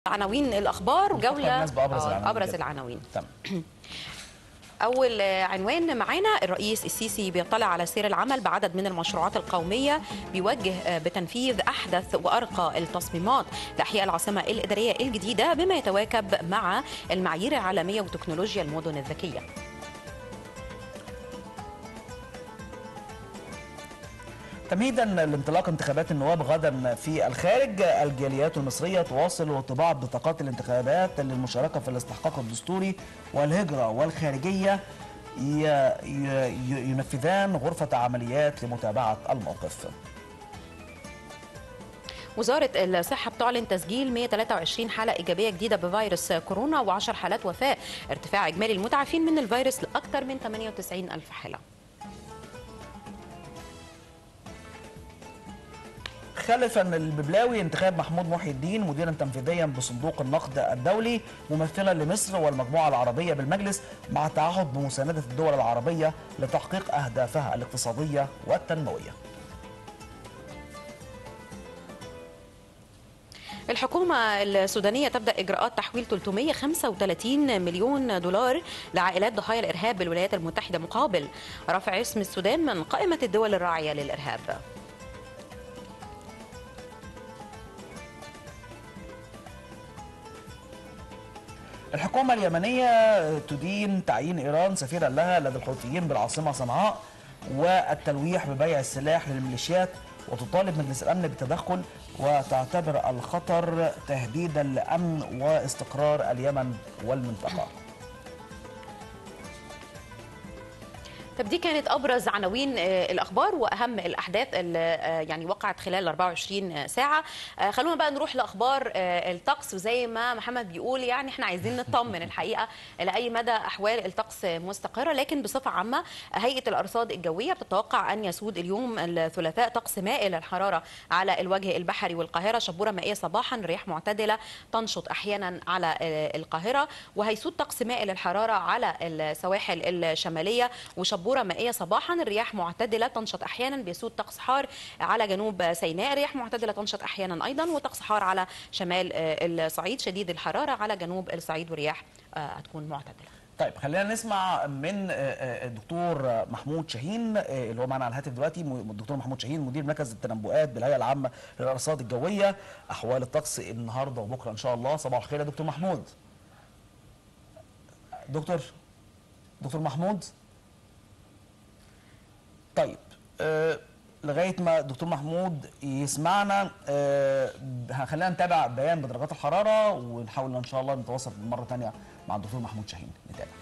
عناوين الاخبار نفكر وجوله الناس بأبرز آه، العناوين ابرز كده. العناوين تمام اول آه، عنوان معانا الرئيس السيسي بيطلع على سير العمل بعدد من المشروعات القوميه بيوجه آه، بتنفيذ احدث وارقى التصميمات لاحياء العاصمه الاداريه الجديده بما يتواكب مع المعايير العالميه وتكنولوجيا المدن الذكيه تمهيدا لانطلاق انتخابات النواب غدا في الخارج الجاليات المصرية تواصل طباعة بطاقات الانتخابات للمشاركة في الاستحقاق الدستوري والهجرة والخارجية ي- ي- ي- ينفذان غرفة عمليات لمتابعة الموقف وزارة الصحة بتعلن تسجيل 123 حالة إيجابية جديدة بفيروس كورونا و10 حالات وفاة ارتفاع إجمالي المتعافين من الفيروس لأكثر من 98 ألف حالة خلفا الببلاوي انتخاب محمود محي الدين مديرا تنفيذيا بصندوق النقد الدولي ممثلا لمصر والمجموعة العربية بالمجلس مع التعهد بمساندة الدول العربية لتحقيق أهدافها الاقتصادية والتنموية الحكومة السودانية تبدأ إجراءات تحويل 335 مليون دولار لعائلات ضحايا الإرهاب بالولايات المتحدة مقابل رفع اسم السودان من قائمة الدول الراعية للإرهاب الحكومة اليمنية تدين تعيين إيران سفيرا لها لدى الحوثيين بالعاصمة صنعاء والتلويح ببيع السلاح للميليشيات وتطالب مجلس الأمن بالتدخل وتعتبر الخطر تهديدا لأمن واستقرار اليمن والمنطقة طب دي كانت ابرز عناوين آه، الاخبار واهم الاحداث اللي آه، يعني وقعت خلال 24 ساعه آه، خلونا بقى نروح لاخبار آه، الطقس وزي ما محمد بيقول يعني احنا عايزين نطمن الحقيقه لاي مدى احوال الطقس مستقره لكن بصفه عامه هيئه الارصاد الجويه بتتوقع ان يسود اليوم الثلاثاء طقس مائل الحراره على الوجه البحري والقاهره شبوره مائيه صباحا رياح معتدله تنشط احيانا على آه، القاهره وهيسود طقس مائل الحراره على السواحل الشماليه وشبوره مائيه صباحا الرياح معتدله تنشط احيانا بيسود طقس حار على جنوب سيناء رياح معتدله تنشط احيانا ايضا وطقس حار على شمال آه، الصعيد شديد الحراره على جنوب الصعيد ورياح آه، هتكون معتدله طيب خلينا نسمع من آه، آه، الدكتور محمود شاهين آه، اللي هو معنا على الهاتف دلوقتي م- الدكتور محمود شاهين مدير مركز التنبؤات بالهيئه العامه للارصاد الجويه احوال الطقس النهارده وبكره ان شاء الله صباح الخير يا دكتور محمود دكتور دكتور محمود طيب آه لغايه ما الدكتور محمود يسمعنا آه خلينا نتابع بيان بدرجات الحراره ونحاول ان شاء الله نتواصل مره ثانيه مع الدكتور محمود شاهين نتابع